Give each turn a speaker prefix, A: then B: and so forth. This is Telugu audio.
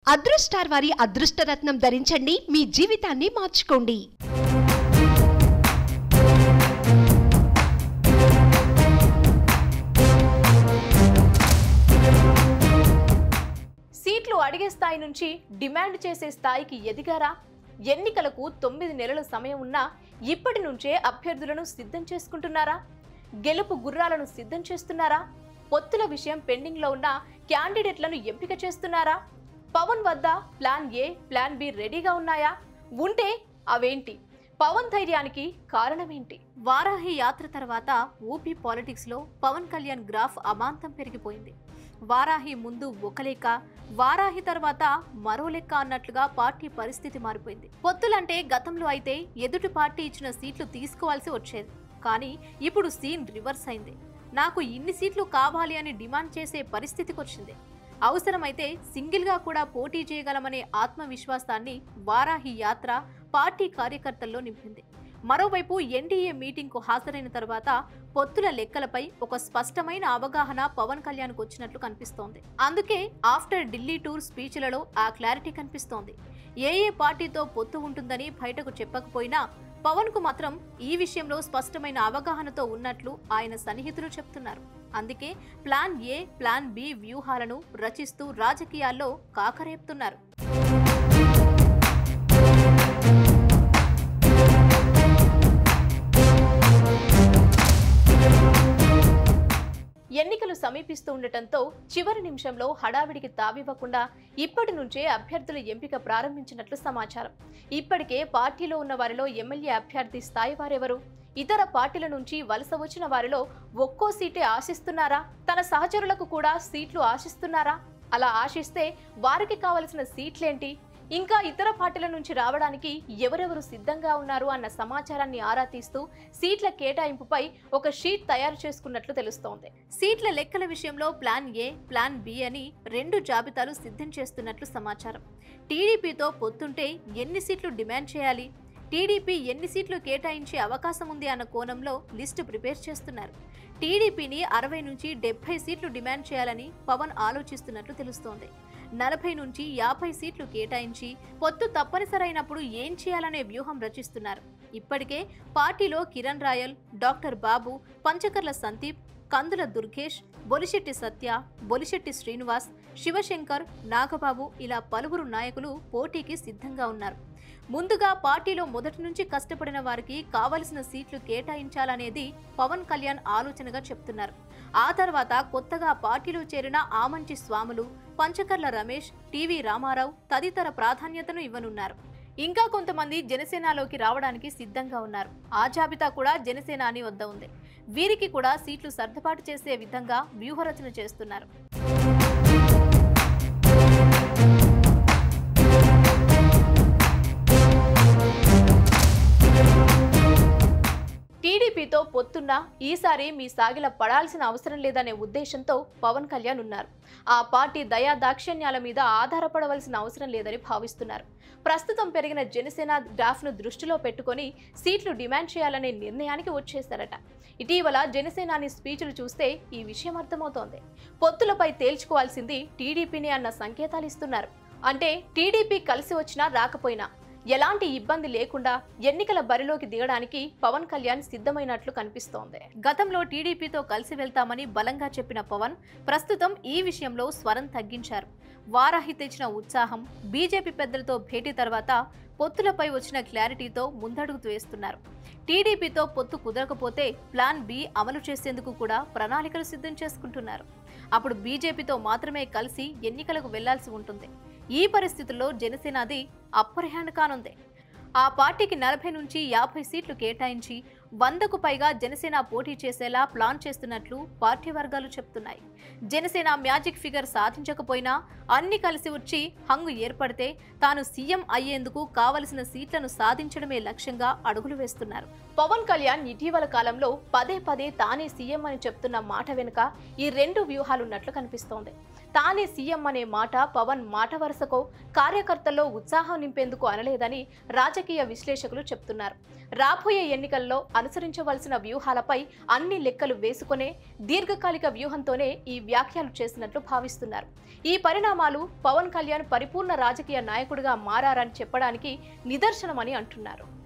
A: అదృష్టార్ వారి అదృష్టరత్నం ధరించండి మీ జీవితాన్ని మార్చుకోండి
B: సీట్లు అడిగే స్థాయి నుంచి డిమాండ్ చేసే స్థాయికి ఎదిగారా ఎన్నికలకు తొమ్మిది నెలల సమయం ఉన్నా ఇప్పటి నుంచే అభ్యర్థులను సిద్ధం చేసుకుంటున్నారా గెలుపు గుర్రాలను సిద్ధం చేస్తున్నారా పొత్తుల విషయం పెండింగ్లో ఉన్న క్యాండిడేట్లను ఎంపిక చేస్తున్నారా పవన్ వద్ద ప్లాన్ ఏ ప్లాన్ బి రెడీగా ఉన్నాయా ఉంటే అవేంటి పవన్ ధైర్యానికి కారణమేంటి వారాహి యాత్ర తర్వాత ఊపీ పాలిటిక్స్ లో పవన్ కళ్యాణ్ గ్రాఫ్ అమాంతం పెరిగిపోయింది వారాహి ముందు ఒక లెక్క వారాహి తర్వాత మరో లెక్క అన్నట్లుగా పార్టీ పరిస్థితి మారిపోయింది పొత్తులంటే గతంలో అయితే ఎదుటి పార్టీ ఇచ్చిన సీట్లు తీసుకోవాల్సి వచ్చేది కానీ ఇప్పుడు సీన్ రివర్స్ అయింది నాకు ఇన్ని సీట్లు కావాలి అని డిమాండ్ చేసే పరిస్థితికి వచ్చింది అవసరమైతే సింగిల్గా కూడా పోటీ చేయగలమనే ఆత్మవిశ్వాసాన్ని వారాహి యాత్ర పార్టీ కార్యకర్తల్లో నింపింది మరోవైపు ఎన్డీఏ మీటింగ్కు హాజరైన తర్వాత పొత్తుల లెక్కలపై ఒక స్పష్టమైన అవగాహన పవన్ కళ్యాణ్కు వచ్చినట్లు కనిపిస్తోంది అందుకే ఆఫ్టర్ ఢిల్లీ టూర్ స్పీచ్లలో ఆ క్లారిటీ కనిపిస్తోంది ఏ ఏ పార్టీతో పొత్తు ఉంటుందని బయటకు చెప్పకపోయినా పవన్ కు మాత్రం ఈ విషయంలో స్పష్టమైన అవగాహనతో ఉన్నట్లు ఆయన సన్నిహితులు చెప్తున్నారు అందుకే ప్లాన్ ఏ ప్లాన్ బి వ్యూహాలను రచిస్తూ రాజకీయాల్లో కాకరేపుతున్నారు ఎన్నికలు సమీపిస్తూ ఉండటంతో చివరి నిమిషంలో హడావిడికి తావివ్వకుండా ఇప్పటి నుంచే అభ్యర్థుల ఎంపిక ప్రారంభించినట్లు సమాచారం ఇప్పటికే పార్టీలో ఉన్న వారిలో ఎమ్మెల్యే అభ్యర్థి స్థాయి వారెవరు ఇతర పార్టీల నుంచి వలస వచ్చిన వారిలో ఒక్కో సీటే ఆశిస్తున్నారా తన సహచరులకు కూడా సీట్లు ఆశిస్తున్నారా అలా ఆశిస్తే వారికి కావలసిన సీట్లేంటి ఇంకా ఇతర పార్టీల నుంచి రావడానికి ఎవరెవరు సిద్ధంగా ఉన్నారు అన్న సమాచారాన్ని ఆరా తీస్తూ సీట్ల కేటాయింపుపై ఒక షీట్ తయారు చేసుకున్నట్లు తెలుస్తోంది సీట్ల లెక్కల విషయంలో ప్లాన్ ఏ ప్లాన్ బి అని రెండు జాబితాలు సిద్ధం చేస్తున్నట్లు సమాచారం టీడీపీతో పొత్తుంటే ఎన్ని సీట్లు డిమాండ్ చేయాలి టీడీపీ ఎన్ని సీట్లు కేటాయించే అవకాశం ఉంది అన్న కోణంలో లిస్టు ప్రిపేర్ చేస్తున్నారు టీడీపీని అరవై నుంచి డెబ్బై సీట్లు డిమాండ్ చేయాలని పవన్ ఆలోచిస్తున్నట్లు తెలుస్తోంది నలభై నుంచి యాభై సీట్లు కేటాయించి పొత్తు తప్పనిసరైనప్పుడు ఏం చేయాలనే వ్యూహం రచిస్తున్నారు ఇప్పటికే పార్టీలో కిరణ్ రాయల్ డాక్టర్ బాబు పంచకర్ల సందీప్ కందుల దుర్గేష్ బొలిశెట్టి సత్య బొలిశెట్టి శ్రీనివాస్ శివశంకర్ నాగబాబు ఇలా పలువురు నాయకులు పోటీకి సిద్ధంగా ఉన్నారు ముందుగా పార్టీలో మొదటి నుంచి కష్టపడిన వారికి కావలసిన సీట్లు కేటాయించాలనేది పవన్ కళ్యాణ్ ఆలోచనగా చెప్తున్నారు ఆ తర్వాత కొత్తగా పార్టీలో చేరిన ఆమంచి స్వాములు పంచకర్ల రమేష్ టీవీ రామారావు తదితర ప్రాధాన్యతను ఇవ్వనున్నారు ఇంకా కొంతమంది జనసేనలోకి రావడానికి సిద్ధంగా ఉన్నారు ఆ జాబితా కూడా జనసేనాని వద్ద ఉంది వీరికి కూడా సీట్లు సర్దుబాటు చేసే విధంగా వ్యూహరచన చేస్తున్నారు టీడీపీతో పొత్తున్న ఈసారి మీ సాగిల పడాల్సిన అవసరం లేదనే ఉద్దేశంతో పవన్ కళ్యాణ్ ఉన్నారు ఆ పార్టీ దయా దాక్షిణ్యాల మీద ఆధారపడవలసిన అవసరం లేదని భావిస్తున్నారు ప్రస్తుతం పెరిగిన జనసేన గ్రాఫ్ను దృష్టిలో పెట్టుకొని సీట్లు డిమాండ్ చేయాలనే నిర్ణయానికి వచ్చేశారట ఇటీవల జనసేనాని స్పీచ్లు చూస్తే ఈ విషయం అర్థమవుతోంది పొత్తులపై తేల్చుకోవాల్సింది టీడీపీని అన్న సంకేతాలు ఇస్తున్నారు అంటే టీడీపీ కలిసి వచ్చినా రాకపోయినా ఎలాంటి ఇబ్బంది లేకుండా ఎన్నికల బరిలోకి దిగడానికి పవన్ కళ్యాణ్ సిద్ధమైనట్లు కనిపిస్తోంది గతంలో టీడీపీతో కలిసి వెళ్తామని బలంగా చెప్పిన పవన్ ప్రస్తుతం ఈ విషయంలో స్వరం తగ్గించారు వారాహి తెచ్చిన ఉత్సాహం బీజేపీ పెద్దలతో భేటీ తర్వాత పొత్తులపై వచ్చిన క్లారిటీతో ముందడుగు వేస్తున్నారు టీడీపీతో పొత్తు కుదరకపోతే ప్లాన్ బి అమలు చేసేందుకు కూడా ప్రణాళికలు సిద్ధం చేసుకుంటున్నారు అప్పుడు బీజేపీతో మాత్రమే కలిసి ఎన్నికలకు వెళ్లాల్సి ఉంటుంది ఈ పరిస్థితుల్లో జనసేనది అప్పర్ హ్యాండ్ కానుంది ఆ పార్టీకి నలభై నుంచి యాభై సీట్లు కేటాయించి వందకు పైగా జనసేన పోటీ చేసేలా ప్లాన్ చేస్తున్నట్లు పార్టీ వర్గాలు చెప్తున్నాయి జనసేన మ్యాజిక్ ఫిగర్ సాధించకపోయినా అన్ని కలిసి వచ్చి హంగు ఏర్పడితే తాను సీఎం అయ్యేందుకు కావలసిన సీట్లను సాధించడమే లక్ష్యంగా అడుగులు వేస్తున్నారు పవన్ కళ్యాణ్ ఇటీవల కాలంలో పదే పదే తానే సీఎం అని చెప్తున్న మాట వెనుక ఈ రెండు వ్యూహాలున్నట్లు కనిపిస్తోంది తానే సీఎం అనే మాట పవన్ మాట వరుసకో కార్యకర్తల్లో ఉత్సాహం నింపేందుకు అనలేదని రాజకీయ విశ్లేషకులు చెప్తున్నారు రాబోయే ఎన్నికల్లో అనుసరించవలసిన వ్యూహాలపై అన్ని లెక్కలు వేసుకునే దీర్ఘకాలిక వ్యూహంతోనే ఈ వ్యాఖ్యలు చేసినట్లు భావిస్తున్నారు ఈ పరిణామాలు పవన్ కళ్యాణ్ పరిపూర్ణ రాజకీయ నాయకుడిగా మారారని చెప్పడానికి నిదర్శనమని అంటున్నారు